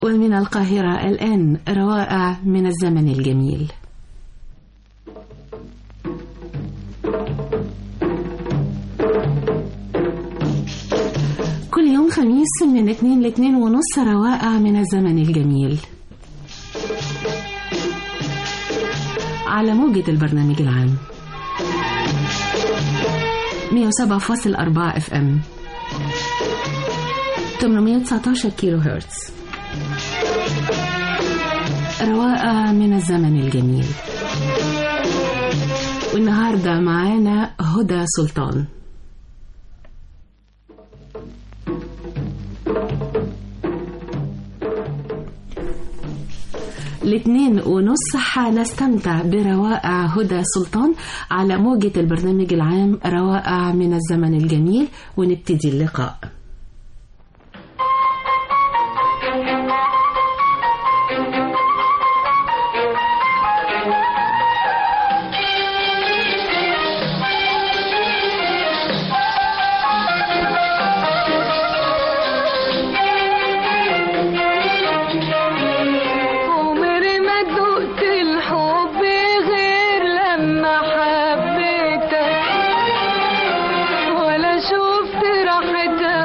ومن القاهرة الآن روائع من الزمن الجميل كل يوم خميس من اتنين لاتنين ونص روائع من الزمن الجميل على موجة البرنامج العام 107.4 اف ام 819 كيلو هرتز روائع من الزمن الجميل والنهاردة معانا هدى سلطان الاثنين ونص هنستمتع بروائع هدى سلطان على موجة البرنامج العام روائع من الزمن الجميل ونبتدي اللقاء عمري ما دقت الحب غير لما حبيتك ولا شفت راحة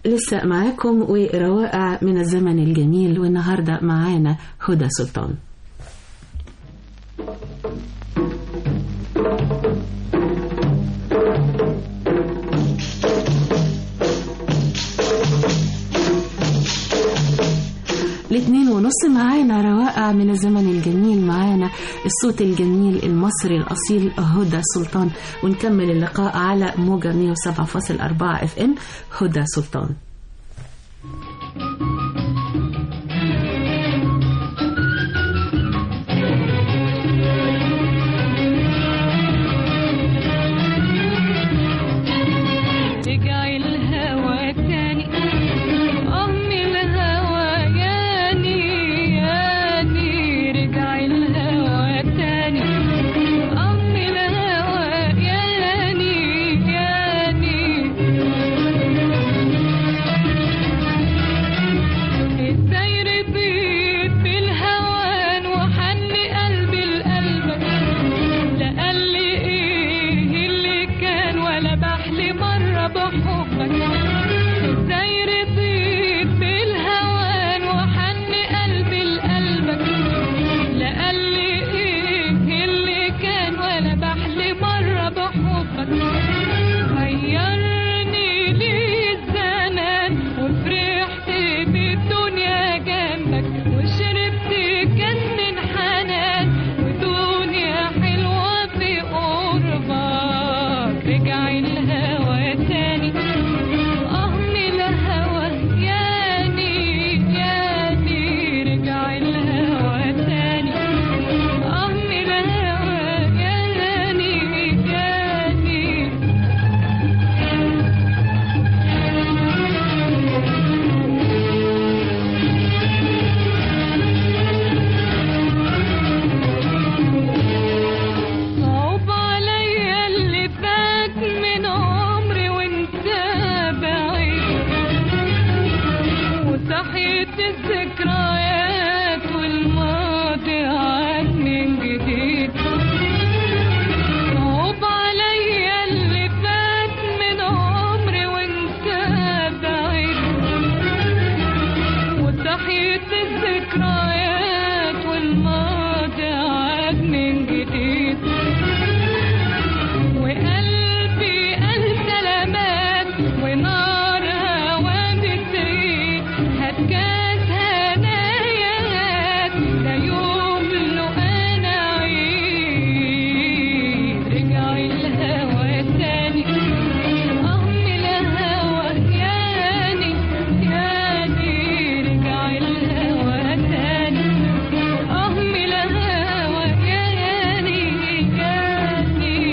لسه معاكم وروائع من الزمن الجميل والنهاردة معانا هدى سلطان الاثنين ونص معانا روائع من الزمن الجميل معانا الصوت الجميل المصري الأصيل هدى سلطان ونكمل اللقاء على موجة 107.4 اف ام هدى سلطان رجع الهوى تاني أم الهوى ياني ياني رجع الهوى تاني أم الهوى ياني ياني ازاي رضيت بالهوان وحن قلبي لقلبك لا قال لي ايه اللي كان ولا بحلي مرة بحبك ازاي رضيت بالهوان وحن قلبي لقلبك لا قال لي ايه اللي كان ولا بحلي مرة بحبك غيرني ليه الزمان وفرحت بالدنيا جنبك وشربت كاس من حنان ودنيا حلوة في قربك رجع الهوى تاني أهم الهوى ياني ياني رجع الهوى تاني أهم الهوى ياني ياني صعب عليا اللي فات من عمري وانت بعيد وصحيت الذكريات والماضي عاد من جديد صعب عليا اللي فات من عمري وانت بعيد وصحيت الذكريات والماضي عاد من جديد وقلبي قال سلامات ونار هوا بتزيد هتكاس هنايات ده يوم له انا عيد رجع الهوى تاني أم الهوى ياني ياني رجع الهوى تاني أم الهوى ياني ياني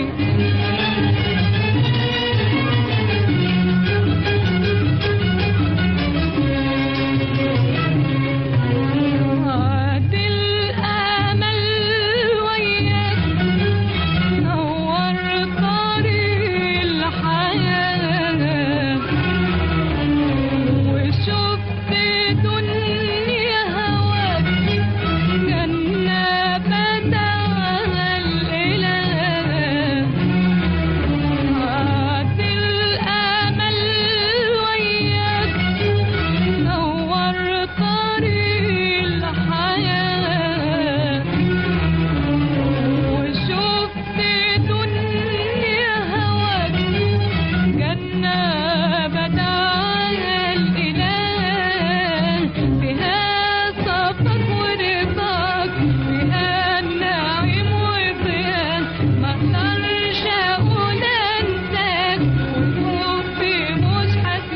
عاد الأمل وياك نور طريق الحياة وشفت دنيا هواك جنة بدعها الإله عاد الأمل وياك نور طريق الحياة وشفت دنيا هواك جنة بدعها الإله فيها صفك ورضاك فيها النعيم وضياء ما اقدرش اقول انساك وحبي مش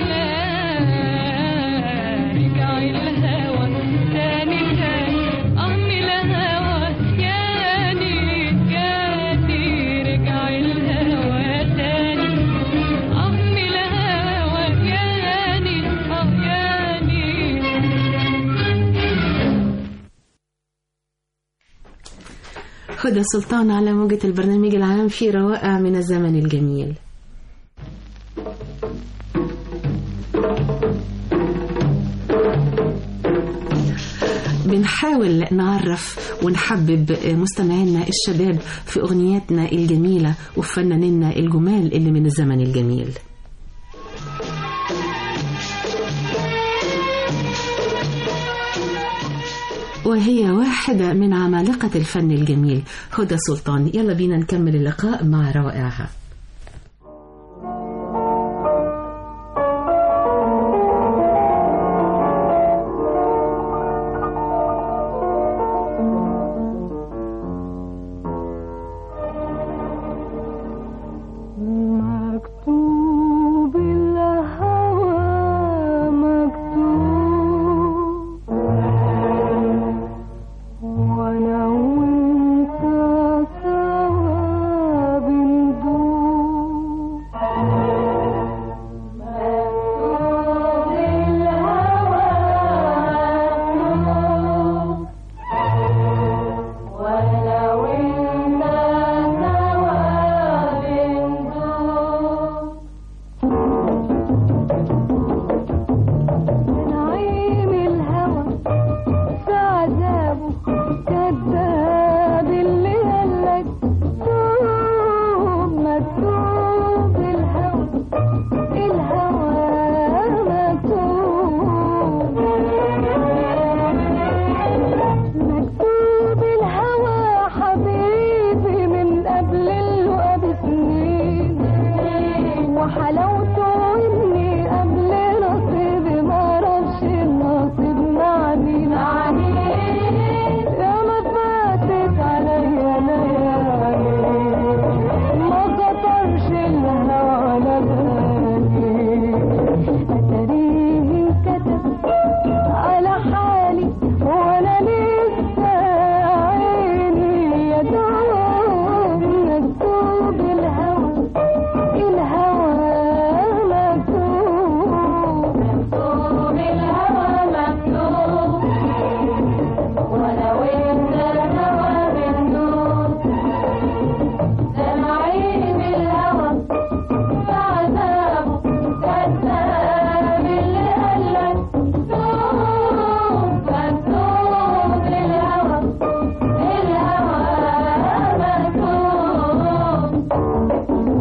هتلاقي رجع الهوى تاني تاني أم الهوى ياني ياني رجع الهوى تاني أم الهوى ياني آه ياني هدى سلطان على موجة البرنامج العام في روائع من الزمن الجميل بنحاول نعرف ونحبب مستمعينا الشباب في أغنياتنا الجميلة وفي فنانينا الجمال اللي من الزمن الجميل وهي واحدة من عمالقة الفن الجميل هدى سلطان يلا بينا نكمل اللقاء مع روائعها مكتوب الهوى مكتوب وانا وانت سوا بندوب مكتوب الهوى مكتوب وانا وانت سوا بندوب نعيم الهوى في عذابه كذاب اللي قالك توب مكتوب الهوى الهوى مكتوب مكتوب الهوى حبيبي من قبل اللقا بسنين وحلاوته اني قبل نصيبي ما اعرفش النصيب معني يا ما فاتت عليا ليالي ما خطرش الهوى على بالي اتاريه كتب على حالي وانا لسه عيني يا دوب مكتوب الهوى الهوى مكتوب مكتوب الهوى مكتوب ولو انت سوا بندوب سمعين الهوى بعذابه كذاب اللي قالك توب مكتوب الهوى الهوى مكتوب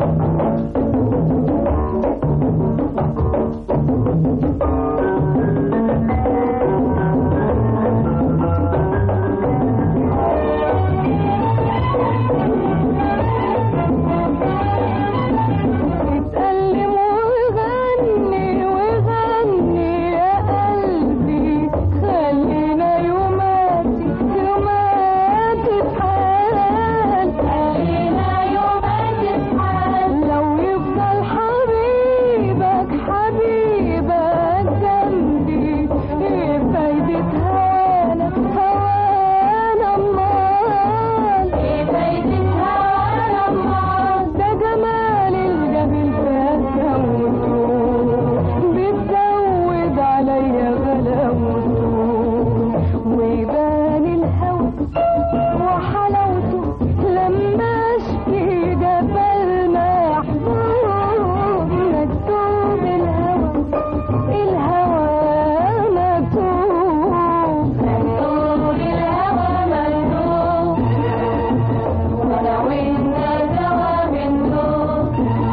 اتألم وغني وغني يا قلبي خلينا يوماتي يوماتي بحال خلينا يوماتي بحال لو يفضل حبيبك حبيبك جنبي ايه فايدتها لك هوانا امال ايه فايدتها هوانا امال ده جمال الجميل فهمته بتزود عليا غلاوته ويبان الهوى وحلاوته لما اشكي جبل محبوب مكتوب الهوى الهوى مكتوب مكتوب الهوى مكتوب ولو انت سوا بندوب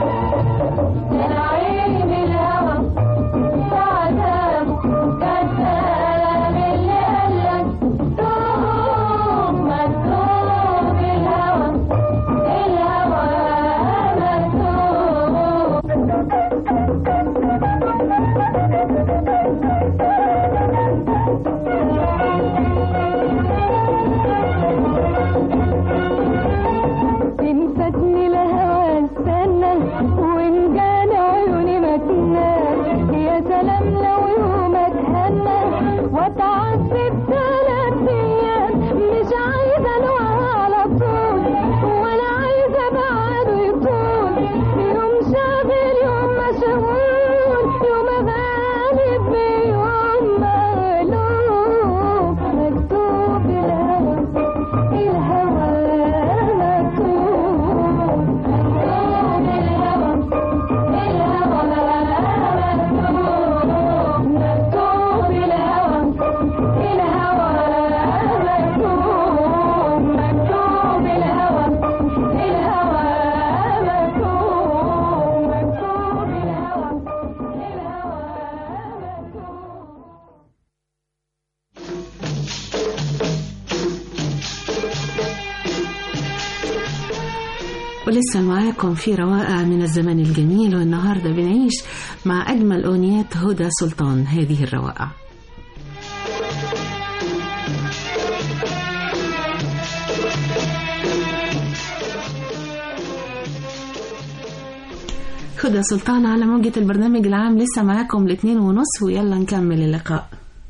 نعيم الهوى بعذابه كذاب اللي قالك توب مكتوب الهوى الهوى مكتوب إن فاتني الهوى استنى وإن جاني عيوني ما تنام يا سلام لو يوم اتهنى واتعذب ثلاث أيام مش عايزة الوعى على طول ولا عايزة بعده يطول يوم شاغل يوم مشغول يوم غالب يوم مغلوب مكتوب الهوى الهوى مكتوب مكتوب الهوى الهوى مكتوب ولسه معاكم في روائع من الزمن الجميل والنهارده بنعيش مع أجمل أغنيات هدى سلطان هذه الروائع هدى سلطان على موجة البرنامج العام لسه معاكم الاثنين ونص ويلا نكمل اللقاء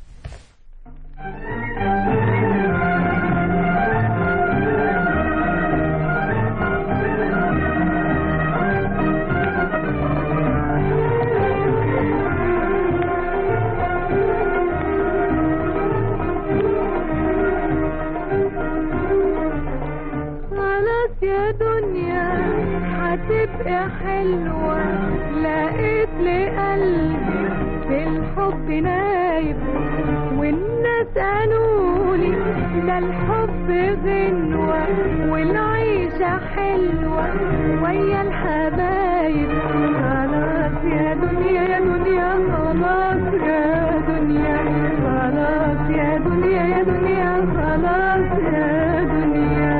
خلاص يا دنيا هتبقى حلوة لقيت لي قلبي في الحب نايب والناس قالولي ده الحب غنوة والعيشة حلوة ويا الحبايب خلاص يا دنيا يا دنيا خلاص يا دنيا خلاص يا دنيا يا دنيا خلاص يا دنيا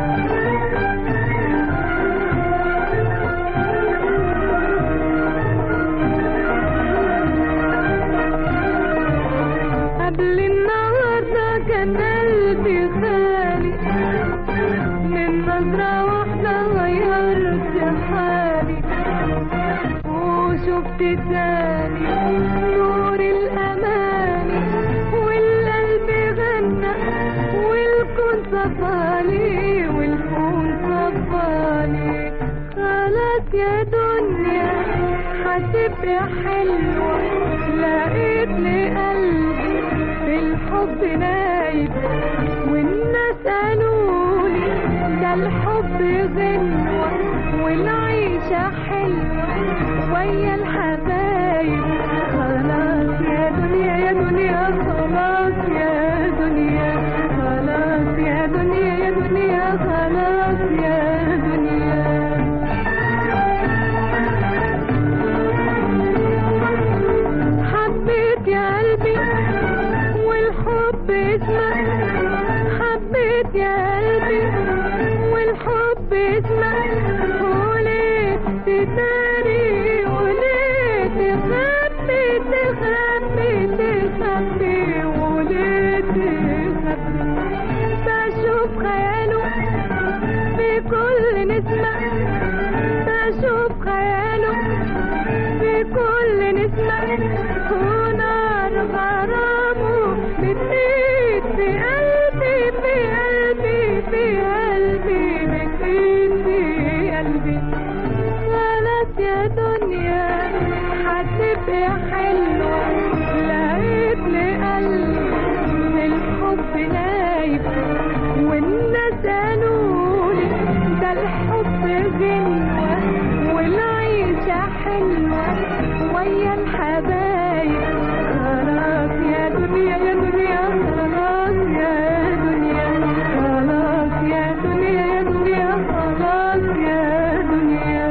قبل النهارده كان قلبي خالي من نظرة واحدة غيرت حالي وشفت تاني نور الأماني والقلب غنى والكون صفالي والكون صفالي خلاص يا دنيا هتبقى حلوة لقيت لي قلبي في الحب نايب والناس قالولي ده الحب غنوة والعيشة حلوة ويا الحبايب خلاص يا دنيا يا دنيا خلاص يا دنيا خلاص يا دنيا يا دنيا خلاص يا دنيا حبيت يا قلبي والحب اسمك حبيت يا قلبي والحب اسمك وليه تداري وليه تخبي تخبي تخبي وليه تخبي بشوف خياله في كل نسمة بشوف خياله في كل نسمة ونار غرامه بتزيد في قلبي في قلبي في قلبي بتزيد في قلبي خلاص يا دنيا هتبقى حلوة لقيت لي قلبي الحب نايب والناس قالولي ده الحب غنوة والعيشة حلوة ويا الحبايب خلاص يا دنيا يا دنيا خلاص يا دنيا خلاص يا دنيا يا دنيا خلاص يا دنيا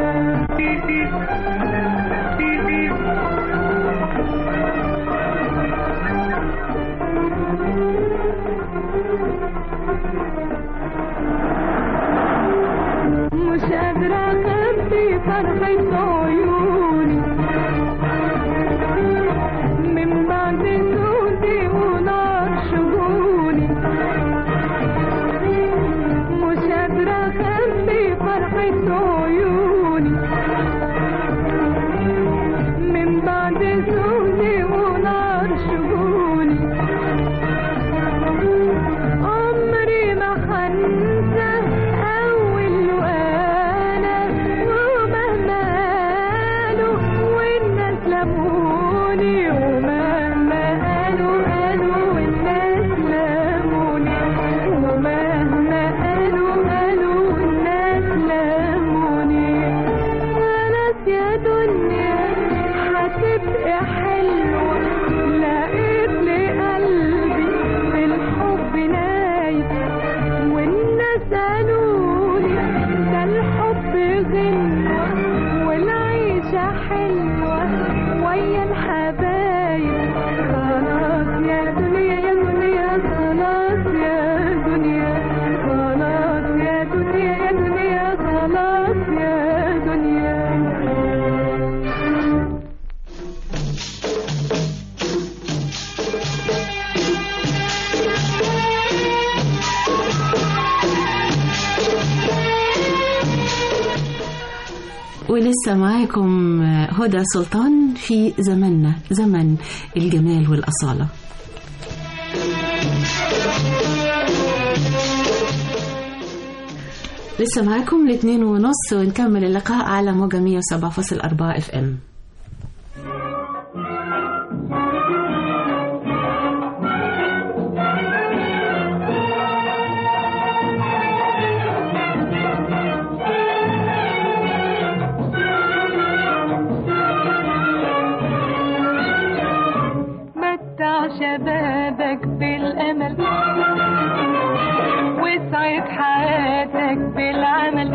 مش قادرة أخبي فرحة عيوني من بعد سودي ونار شجوني مش قادرة أخبي فرحة عيوني من بعد سودي ونار شجوني عمري ما هنسى أول وأنا ومهما قالوا والناس لموني ومهما قالوا قالوا والناس لموني ومهما قالوا قالوا والناس لموني ولسه معاكم هدى سلطان في زمننا زمن الجمال والأصالة لسه معاكم الاثنين ونص ونكمل اللقاء على موجة 107.4 اف ام متع شبابك بالأمل وسعد حياتك بالعمل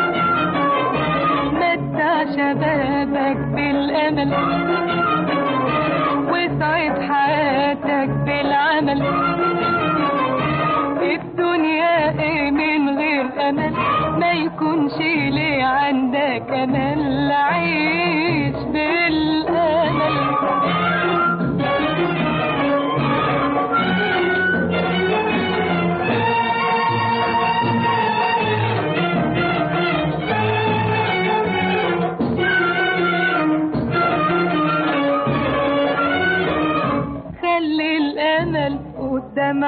متع شبابك بالأمل وسعد حياتك بالعمل الدنيا ايه من غير امل ما يكونش ليه عندك امل عيش بالامل خلي الامل قدام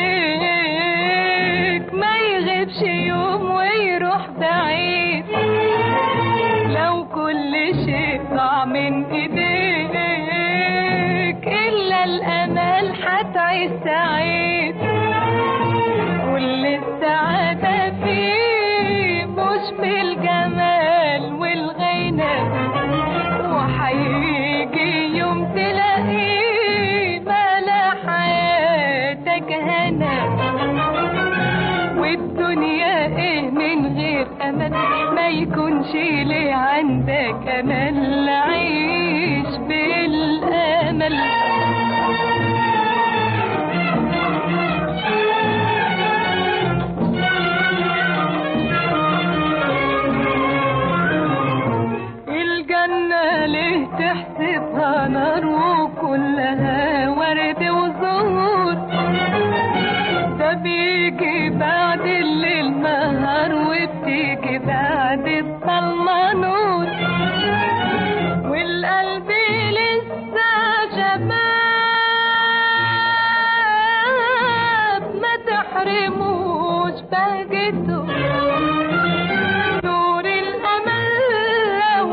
عينيك ما يغيبش يوم ويروح بعيد لو كل شيء ضاع من ايديك الا الامل حتعيش سعيد كل السعادة فيه مش بالجمال والغنى وحيجي يوم تلاقيه ملا حياتك هنا والدنيا ايه من غير امل ما يكونش ليه عندك امل عيش بالامل الجنة ليه تحسبها نار وكلها ورد وزهور ده بيجي بعد الليل نهار وبتيجي بعد الضلمة نور والقلب لسه شباب ما تحرموش بهجته نور الأمل له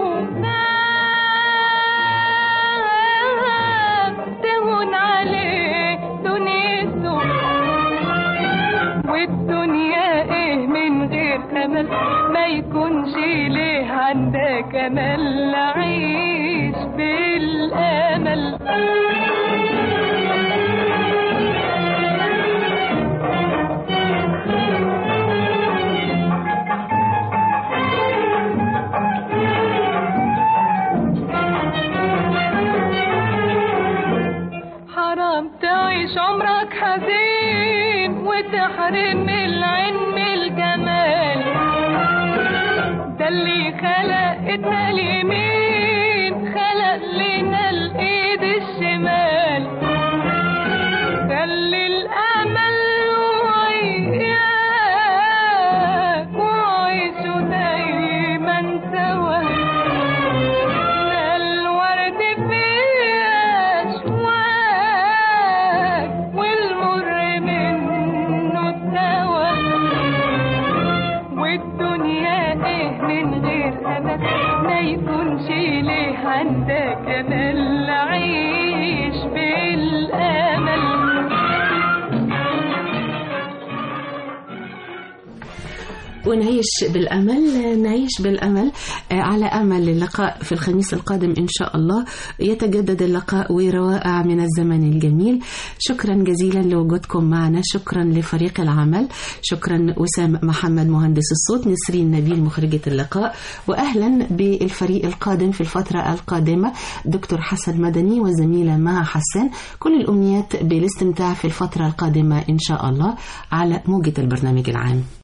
نام تهون عليه دنيته والدنيا ايه من غير امل ما يكونش ليه عندك امل عيش بالامل حرام تعيش عمرك حزين وتحرم العين من الجمال ده اللي خلقتنا اليمين خلق لنا الايد الشمال خلي الامل وياك وعيشوا دايما سوا الورد فيه أشواك والمر منه الدواء والدنيا ايه من غير امل ما يكونش ليه عندك امل عيش بالامل ونعيش بالأمل نعيش بالأمل آه، على أمل اللقاء في الخميس القادم إن شاء الله يتجدد اللقاء وروائع من الزمن الجميل شكرا جزيلا لوجودكم معنا شكرا لفريق العمل شكرا وسام محمد مهندس الصوت نسرين نبيل مخرجة اللقاء وأهلا بالفريق القادم في الفترة القادمة دكتور حسن مدني وزميلة مها حسان كل الأمنيات بالاستمتاع في الفترة القادمة إن شاء الله على موجة البرنامج العام